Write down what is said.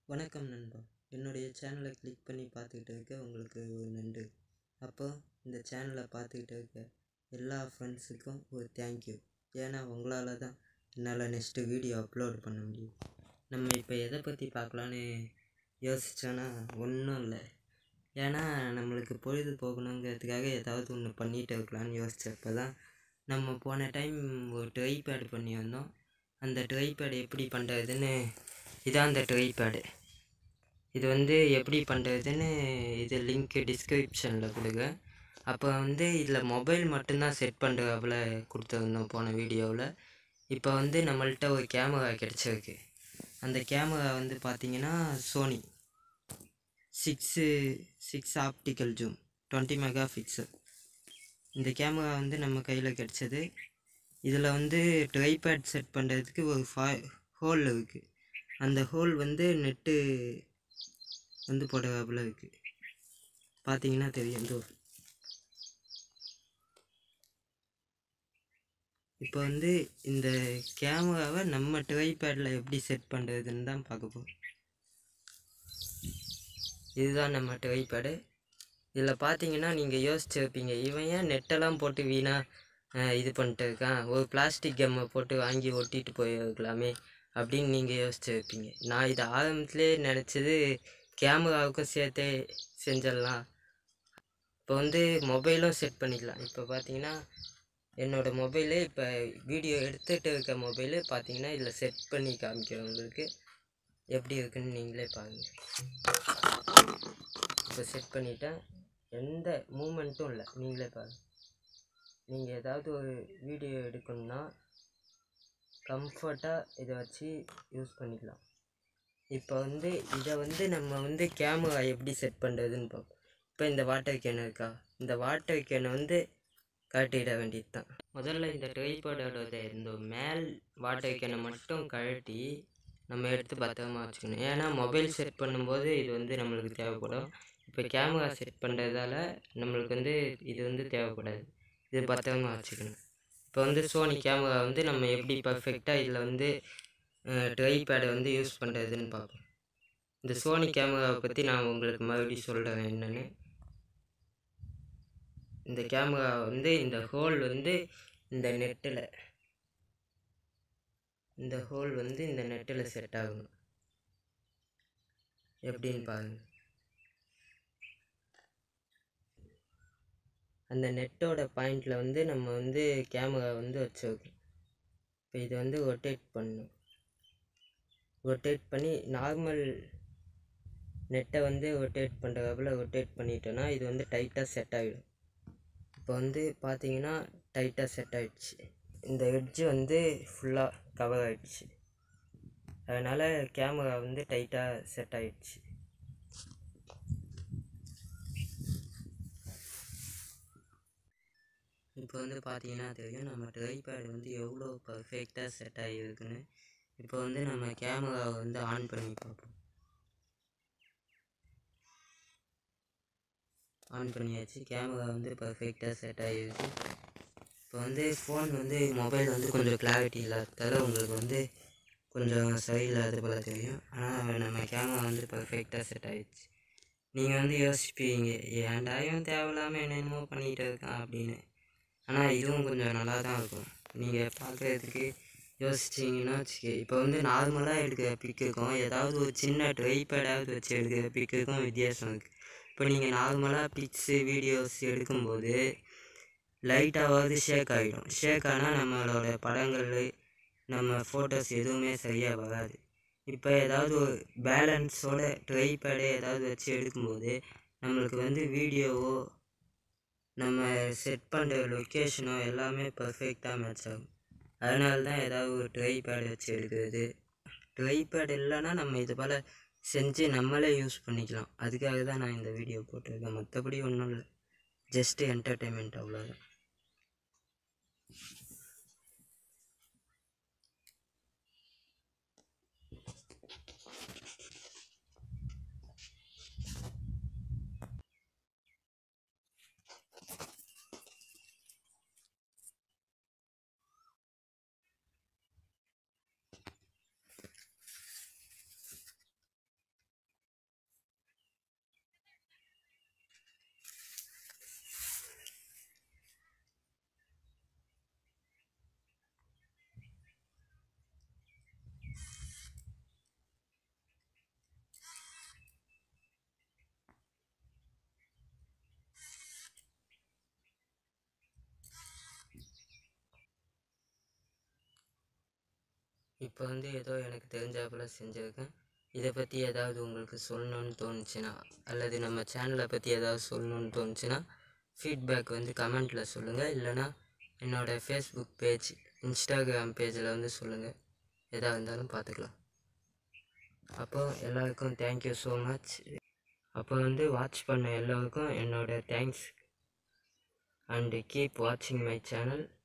வணக்கம் நண்பா என்னுடைய சேனலை கிளிக் பண்ணி பார்த்துக்கிட்டு இருக்க உங்களுக்கு ஒரு நன்றி அப்போ இந்த சேனலை பார்த்துக்கிட்டு இருக்க எல்லா ஃப்ரெண்ட்ஸுக்கும் ஒரு தேங்க்யூ ஏன்னா உங்களால் தான் என்னால் நெக்ஸ்ட்டு வீடியோ அப்லோட் பண்ண முடியும் நம்ம இப்போ எதை பற்றி பார்க்கலான்னு யோசிச்சோன்னா ஒன்றும் இல்லை ஏன்னா நம்மளுக்கு பொழுது போகணுங்கிறதுக்காக ஏதாவது ஒன்று பண்ணிகிட்டு இருக்கலாம்னு யோசிச்சப்போ தான் நம்ம போன டைம் ஒரு ட்ரைபேட் பண்ணி வந்தோம் அந்த ட்ரைபேட் எப்படி பண்ணுறதுன்னு இதான் அந்த ட்ரைபேடு இது வந்து எப்படி பண்ணுறதுன்னு இது லிங்க்கு டிஸ்கிரிப்ஷனில் கொடுங்க அப்போ வந்து இதில் மொபைல் மட்டும்தான் செட் பண்ணுறப்பல கொடுத்துருந்தோம் போன வீடியோவில் இப்போ வந்து நம்மள்ட்ட ஒரு கேமரா கிடச்சிருக்கு அந்த கேமரா வந்து பார்த்திங்கன்னா Sony six six optical zoom twenty megapixel இந்த கேமரா வந்து நம்ம கையில் கிடச்சது இதில் வந்து ட்ரைபேட் செட் பண்ணுறதுக்கு ஒரு ஃபா ஹோல் இருக்குது அந்த ஹோல் வந்து நெட்டு வந்து போடுறாப்புல இருக்குது பார்த்தீங்கன்னா தெரியும் இதோ இப்போ வந்து இந்த கேமராவை நம்ம ட்ரைபேடில் எப்படி செட் பண்ணுறதுன்னு தான் பார்க்க போகிறோம் இதுதான் நம்ம ட்ரைபேடு இதில் பார்த்தீங்கன்னா நீங்கள் யோசிச்சிருப்பீங்க இவன் ஏன் நெட்டெல்லாம் போட்டு வீணாக இது பண்ணிட்டு இருக்கான் ஒரு பிளாஸ்டிக் கம்மை போட்டு வாங்கி ஒட்டிட்டு போயிருக்கலாமே அப்படின்னு நீங்கள் யோசிச்சிருப்பீங்க நான் இதை ஆரம்பத்துலேயே நினச்சது கேமராவுக்கும் சேர்த்தே செஞ்சிடலாம் இப்போ வந்து மொபைலும் செட் பண்ணிக்கலாம் இப்போ பார்த்தீங்கன்னா என்னோடய மொபைலு இப்போ வீடியோ எடுத்துகிட்டு இருக்க மொபைலு பார்த்தீங்கன்னா இதில் செட் பண்ணி காமிக்கிறேன் உங்களுக்கு எப்படி இருக்குன்னு நீங்களே பாருங்கள் இப்போ செட் பண்ணிட்டேன் எந்த மூமெண்ட்டும் இல்லை நீங்களே பாருங்கள் நீங்கள் ஏதாவது ஒரு வீடியோ எடுக்கணும்னா கம்ஃபர்ட்டாக இதை வச்சு யூஸ் பண்ணிக்கலாம் இப்போ வந்து இதை வந்து நம்ம வந்து கேமரா எப்படி செட் பண்ணுறதுன்னு பார்ப்போம் இப்போ இந்த வாட்டர் கேன் இருக்கா இந்த வாட்டர் கேனை வந்து கழட்டிட வேண்டியது தான் முதல்ல இந்த ட்ரைபாடோட இந்த மேல் வாட்டர் கேனை மட்டும் கழட்டி நம்ம எடுத்து பத்திரமா வச்சுக்கணும் ஏன்னா மொபைல் செட் பண்ணும்போது இது வந்து நம்மளுக்கு தேவைப்படும் இப்போ கேமரா செட் பண்ணுறதால நம்மளுக்கு வந்து இது வந்து தேவைப்படாது இது பத்திரமா வச்சுக்கணும் இப்போ வந்து சோனி கேமரா வந்து நம்ம எப்படி பர்ஃபெக்டாக இதில் வந்து ட்ரைபேடை வந்து யூஸ் பண்ணுறதுன்னு பார்ப்போம் இந்த சோனி கேமராவை பற்றி நான் உங்களுக்கு மறுபடியும் சொல்கிறேன் என்னென்னு இந்த கேமரா வந்து இந்த ஹோல் வந்து இந்த நெட்டில் இந்த ஹோல் வந்து இந்த நெட்டில் செட் ஆகணும் எப்படின்னு பாருங்கள் அந்த நெட்டோட பாயிண்டில் வந்து நம்ம வந்து கேமரா வந்து வச்சுருக்கோம் இப்போ இதை வந்து ரொட்டேட் பண்ணணும் ரொட்டேட் பண்ணி நார்மல் நெட்டை வந்து ரொட்டேட் பண்ணுறப்பல ரொட்டேட் பண்ணிட்டோன்னா இது வந்து டைட்டாக செட் ஆகிடும் இப்போ வந்து பார்த்தீங்கன்னா டைட்டாக செட் ஆகிடுச்சு இந்த எட்ஜு வந்து ஃபுல்லாக கவர் ஆகிடுச்சு அதனால் கேமரா வந்து டைட்டாக செட் ஆகிடுச்சு இப்போ வந்து பார்த்தீங்கன்னா தெரியும் நம்ம ட்ரைபேட் வந்து எவ்வளோ பர்ஃபெக்டாக செட் ஆகிருக்குன்னு இப்போ வந்து நம்ம கேமராவை வந்து ஆன் பண்ணி பார்ப்போம் ஆன் பண்ணியாச்சு கேமரா வந்து பர்ஃபெக்டாக செட் ஆகிருக்கு இப்போ வந்து ஃபோன் வந்து மொபைல் வந்து கொஞ்சம் கிளாரிட்டி இல்லாததால் உங்களுக்கு வந்து கொஞ்சம் சரியில்லாத போல தெரியும் ஆனால் நம்ம கேமரா வந்து பர்ஃபெக்டாக செட் ஆகிடுச்சு நீங்கள் வந்து யோசிப்பீங்க ஏன்டாயும் தேவையில்லாமல் என்னென்னமோ பண்ணிகிட்டு இருக்கான் அப்படின்னு ஆனால் இதுவும் கொஞ்சம் நல்லா தான் இருக்கும் நீங்கள் பார்க்குறதுக்கு யோசிச்சிங்கன்னா வச்சுக்க இப்போ வந்து நார்மலாக எடுக்கிற பிக்குக்கும் ஏதாவது ஒரு சின்ன ட்ரைபேடாவது வச்சு எடுக்கிற பிக்குக்கும் வித்தியாசம் இருக்குது இப்போ நீங்கள் நார்மலாக பிக்ஸு வீடியோஸ் எடுக்கும்போது லைட்டாவது ஷேக் ஆகிடும் ஷேக் ஆனால் நம்மளோட படங்கள் நம்ம ஃபோட்டோஸ் எதுவுமே சரியாக வராது இப்போ ஏதாவது ஒரு பேலன்ஸோட ட்ரைபேடு ஏதாவது வச்சு எடுக்கும்போது நம்மளுக்கு வந்து வீடியோவோ நம்ம செட் பண்ணுற லொக்கேஷனோ எல்லாமே பர்ஃபெக்டாக மேட்ச் ஆகும் அதனால தான் ஏதாவது ஒரு ட்ரைபேட் வச்சு எடுக்கிறது ட்ரைபேட் இல்லைன்னா நம்ம இது போல் செஞ்சு நம்மளே யூஸ் பண்ணிக்கலாம் அதுக்காக தான் நான் இந்த வீடியோ போட்டிருக்கேன் மற்றபடி ஒன்றும் இல்லை ஜஸ்ட்டு என்டர்டெயின்மெண்ட் அவ்வளோதான் இப்போ வந்து ஏதோ எனக்கு தெரிஞ்சாப்புல செஞ்சுருக்கேன் இதை பற்றி ஏதாவது உங்களுக்கு சொல்லணும்னு தோணுச்சுன்னா அல்லது நம்ம சேனலை பற்றி ஏதாவது சொல்லணும்னு தோணுச்சுன்னா ஃபீட்பேக் வந்து கமெண்ட்டில் சொல்லுங்கள் இல்லைனா என்னோடய ஃபேஸ்புக் பேஜ் இன்ஸ்டாகிராம் பேஜில் வந்து சொல்லுங்கள் எதாக இருந்தாலும் பார்த்துக்கலாம் அப்போ எல்லாருக்கும் தேங்க்யூ ஸோ மச் அப்போ வந்து வாட்ச் பண்ண எல்லோருக்கும் என்னோட தேங்க்ஸ் அண்டு கீப் வாட்சிங் மை சேனல்